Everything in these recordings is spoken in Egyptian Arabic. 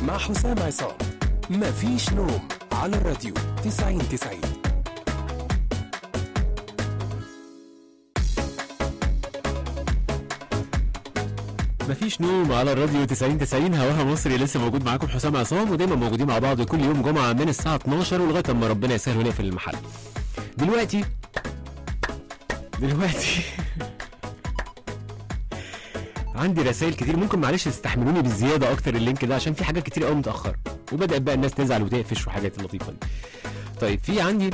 مع حسام عصام مفيش نوم على الراديو 90 90 مفيش نوم على الراديو 90 90 هواها مصري لسه موجود معاكم حسام عصام ودايما موجودين مع بعض كل يوم جمعه من الساعه 12 ولغايه اما ربنا يسهل ونقفل المحل. دلوقتي دلوقتي عندي رسائل كتير ممكن معلش تستحملوني بالزياده اكتر اللينك ده عشان في حاجات كتير قوي متاخره وبدات بقى الناس تزعل وتقفش وحاجات لطيفه دي. طيب في عندي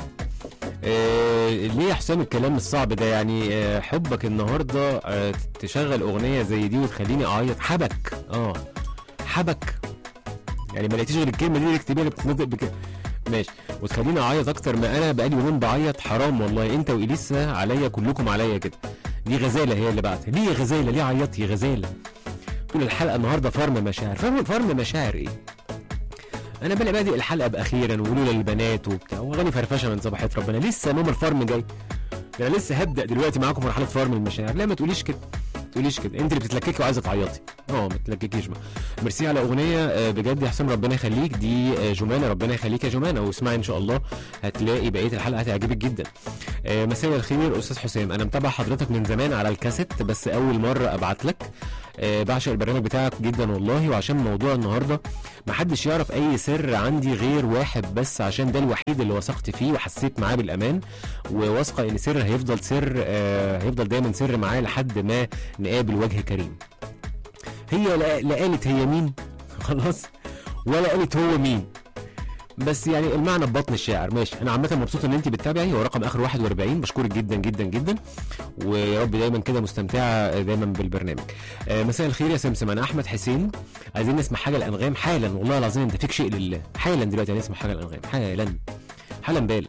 آه ليه يا حسام الكلام الصعب ده يعني آه حبك النهارده آه تشغل اغنيه زي دي وتخليني اعيط حبك اه حبك يعني ما لقيتيش غير الكلمه دي اللي اكتبيها اللي بتتنطق بكده ماشي وتخليني اعيط اكتر ما انا بقالي يومين بعيط حرام والله انت واليسا عليا كلكم عليا كده دي غزاله هي اللي بعتها ليه يا غزاله ليه عيطتي يا غزاله طول الحلقه النهارده فرم مشاعر فرم فرم مشاعر ايه انا بلا بادئ الحلقه باخيرا ولولا البنات وبتاع واغاني فرفشه من صباحيه ربنا لسه نوم الفرم جاي ده انا لسه هبدا دلوقتي معاكم مرحله فرم المشاعر لا ما تقوليش كده ما تقوليش كده انت اللي بتتلككي وعايزه تعيطي اه ما تتلككيش بقى ميرسي على اغنيه آه، بجد يا حسام ربنا يخليك دي آه، جمانه ربنا يخليك يا جمانه واسمعي ان شاء الله هتلاقي بقيه الحلقه هتعجبك جدا آه، مساء الخير استاذ حسام انا متابع حضرتك من زمان على الكاسيت بس اول مره ابعت لك آه، بعشق البرنامج بتاعك جدا والله وعشان موضوع النهارده محدش يعرف اي سر عندي غير واحد بس عشان ده الوحيد اللي وثقت فيه وحسيت معاه بالامان وواثقه ان سر هيفضل سر آه، هيفضل دايما سر معاه لحد ما نقابل وجه كريم هي لا لا قالت هي مين خلاص ولا قالت هو مين بس يعني المعنى ببطن الشاعر ماشي انا عامه مبسوط ان انت بتتابعي هو رقم اخر 41 بشكرك جدا جدا جدا ويا رب دايما كده مستمتعه دايما بالبرنامج آه مساء الخير يا سمسم انا احمد حسين عايزين نسمع حاجه الانغام حالا والله العظيم انت فيك شيء لله حالا دلوقتي هنسمع حاجه الانغام حالا حالا بالا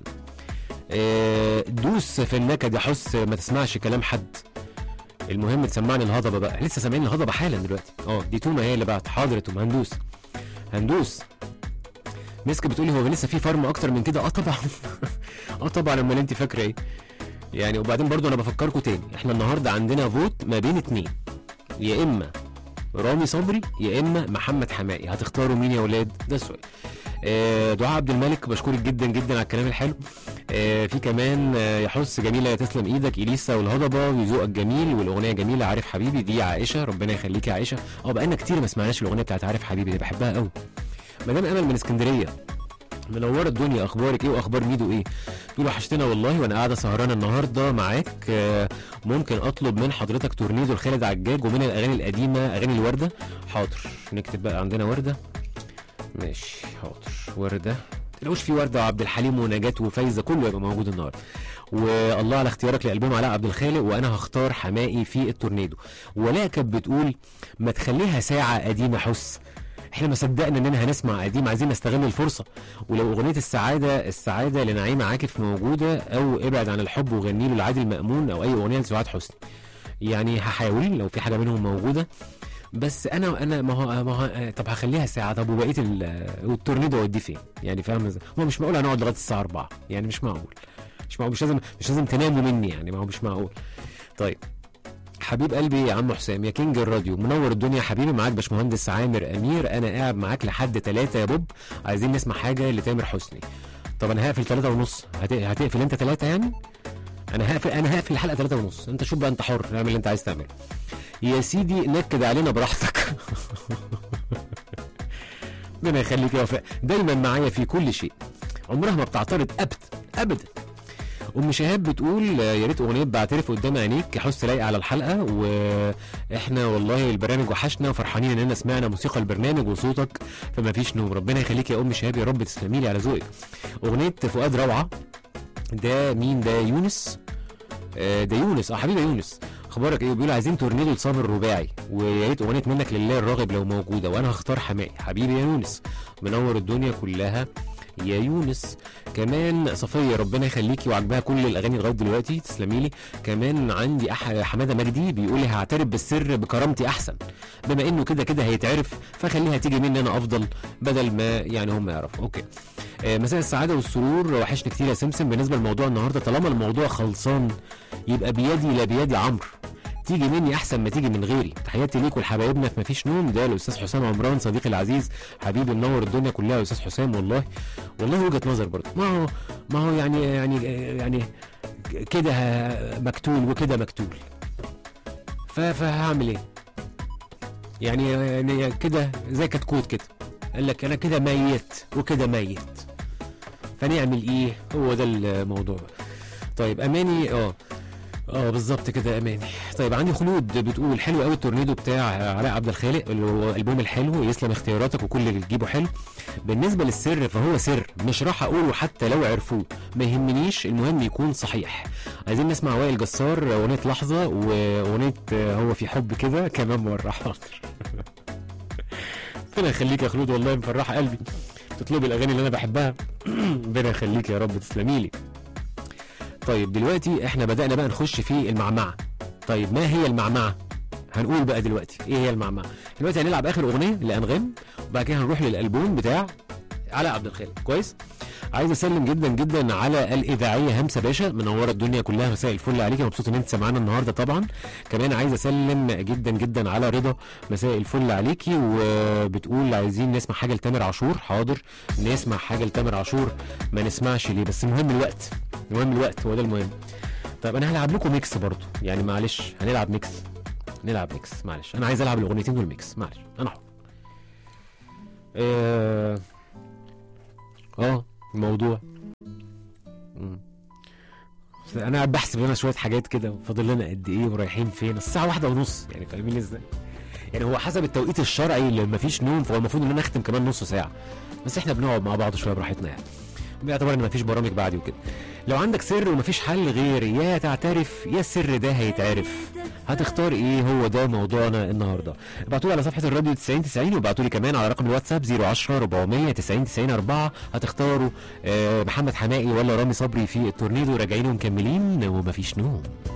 آه دوس في النكد يا حس ما تسمعش كلام حد المهم تسمعني الهضبه بقى لسه سامعين الهضبه حالا دلوقتي اه دي تومه هي اللي بعت حاضر يا تومه هندوس هندوس مسك بتقولي هو لسه في فرم اكتر من كده اه طبعا اه طبعا امال انت فاكره ايه يعني وبعدين برضو انا بفكركم تاني احنا النهارده عندنا فوت ما بين اتنين يا اما رامي صبري يا اما محمد حمائي هتختاروا مين يا ولاد ده السؤال آه، دعاء عبد الملك بشكرك جدا جدا على الكلام الحلو آه، في كمان آه، يحس جميله يا تسلم ايدك اليسا والهضبه وذوقك جميل والاغنيه جميله عارف حبيبي دي عائشه ربنا يخليك يا عائشه اه بقالنا كتير ما سمعناش الاغنيه بتاعت عارف حبيبي دي بحبها قوي مدام امل من اسكندريه منوره الدنيا اخبارك ايه واخبار ميدو ايه تقول وحشتنا والله وانا قاعده سهرانه النهارده معاك آه، ممكن اطلب من حضرتك تورنيدو لخالد عجاج ومن الاغاني القديمه اغاني الورده حاضر نكتب بقى عندنا ورده ماشي حاضر ورده تلاقوش في ورده وعبد الحليم ونجاة وفايزه كله يبقى موجود النهارده والله على اختيارك لالبوم علاء عبد الخالق وانا هختار حمائي في التورنيدو ولاء كانت بتقول ما تخليها ساعه قديمه حس احنا ما صدقنا اننا هنسمع قديم عايزين نستغل الفرصه ولو اغنيه السعاده السعاده لنعيمه عاكف موجوده او ابعد عن الحب وغني له لعادل مامون او اي اغنيه لسعاد حسني يعني هحاول لو في حاجه منهم موجوده بس انا انا ما هو ما هو طب هخليها ساعه طب وبقيه ال- والتورنيدو اوديه فين؟ يعني فاهم ازاي؟ ما هو مش معقول هنقعد لغايه الساعه 4 يعني مش معقول مش معقول مش لازم مش لازم تناموا مني يعني ما هو مش معقول طيب حبيب قلبي يا عم حسام يا كينج الراديو منور الدنيا يا حبيبي معاك باشمهندس عامر امير انا قاعد معاك لحد ثلاثة يا بوب عايزين نسمع حاجه لتامر حسني طب انا هقفل ثلاثة ونص هت... هتقفل انت ثلاثة يعني انا هقفل انا هقفل الحلقه ثلاثة ونص انت شوف بقى انت حر اعمل اللي انت عايز تعمله يا سيدي نكد علينا براحتك ربنا يخليك يا وفاء دايما معايا في كل شيء عمرها ما بتعترض ابدا ابدا ام شهاب بتقول آه، يا ريت اغنيه بعترف قدام عينيك حس لايقه على الحلقه واحنا والله البرنامج وحشنا وفرحانين اننا سمعنا موسيقى البرنامج وصوتك فما فيش نوم ربنا يخليك يا ام شهاب يا رب تسلمي لي على ذوقك اغنيه فؤاد روعه ده مين ده يونس آه، ده يونس اه حبيبي يونس اخبارك ايه بيقول عايزين تورنيدو لصابر الرباعي ويا ريت اغنيه منك لله الراغب لو موجوده وانا هختار حمائي حبيبي يا يونس منور الدنيا كلها يا يونس كمان صفيه ربنا يخليكي وعجبها كل الاغاني لغايه دلوقتي تسلمي لي كمان عندي أح... حماده مجدي بيقول لي هعترف بالسر بكرامتي احسن بما انه كده كده هيتعرف فخليها تيجي مني انا افضل بدل ما يعني هم يعرفوا اوكي آه، مساء السعاده والسرور وحشني كتير يا سمسم بالنسبه لموضوع النهارده طالما الموضوع خلصان يبقى بيدي لا بيدي عمرو تيجي مني احسن ما تيجي من غيري تحياتي ليكوا لحبايبنا في مفيش نوم ده الاستاذ حسام عمران صديقي العزيز حبيبي منور الدنيا كلها يا استاذ حسام والله والله وجهه نظر برضه ما هو ما هو يعني يعني يعني كده مكتول وكده مكتول ف- فهعمل ايه يعني يعني كده زي كتكوت كده قال لك انا كده ميت وكده ميت فنعمل ايه هو ده الموضوع بقى. طيب اماني اه اه بالظبط كده اماني طيب عندي خلود بتقول حلو قوي التورنيدو بتاع علاء عبد الخالق اللي هو البوم الحلو يسلم اختياراتك وكل اللي تجيبه حلو بالنسبه للسر فهو سر مش راح اقوله حتى لو عرفوه ما يهمنيش المهم يكون صحيح عايزين نسمع وائل جسار اغنيه لحظه واغنيه هو في حب كده كمان مره حاضر ربنا يخليك يا خلود والله مفرحه قلبي تطلبي الاغاني اللي انا بحبها ربنا يخليك يا رب تسلمي لي طيب دلوقتي احنا بدأنا بقى نخش في المعمعة طيب ما هي المعمعة هنقول بقى دلوقتي ايه هي المعمعة دلوقتي هنلعب اخر اغنية لانغام وبعد كده هنروح للالبوم بتاع علاء عبد الخالق كويس عايز اسلم جدا جدا على الاذاعيه همسه باشا منوره الدنيا كلها مساء الفل عليكي مبسوط ان انت سامعانا النهارده طبعا كمان عايز اسلم جدا جدا على رضا مساء الفل عليكي وبتقول عايزين نسمع حاجه لتامر عاشور حاضر نسمع حاجه لتامر عاشور ما نسمعش ليه بس المهم الوقت المهم الوقت هو ده المهم طيب انا هلعب لكم ميكس برضو يعني معلش هنلعب ميكس نلعب ميكس معلش انا عايز العب الاغنيتين دول ميكس معلش انا حر اه اه الموضوع مم. انا قاعد بحسب لنا شويه حاجات كده فاضل لنا قد ايه ورايحين فين الساعه واحدة ونص يعني فاهمين ازاي يعني هو حسب التوقيت الشرعي اللي مفيش نوم فهو المفروض ان انا اختم كمان نص ساعه بس احنا بنقعد مع بعض شويه براحتنا يعني باعتبار ان مفيش برامج بعدي وكده لو عندك سر ومفيش حل غير يا تعترف يا السر ده هيتعرف هتختار ايه هو ده موضوعنا النهارده ابعتوا لي على صفحه الراديو 90 90 وابعتوا لي كمان على رقم الواتساب 010 400 90 90 4 هتختاروا آه، محمد حمائي ولا رامي صبري في التورنيدو راجعين ومكملين ومفيش نوم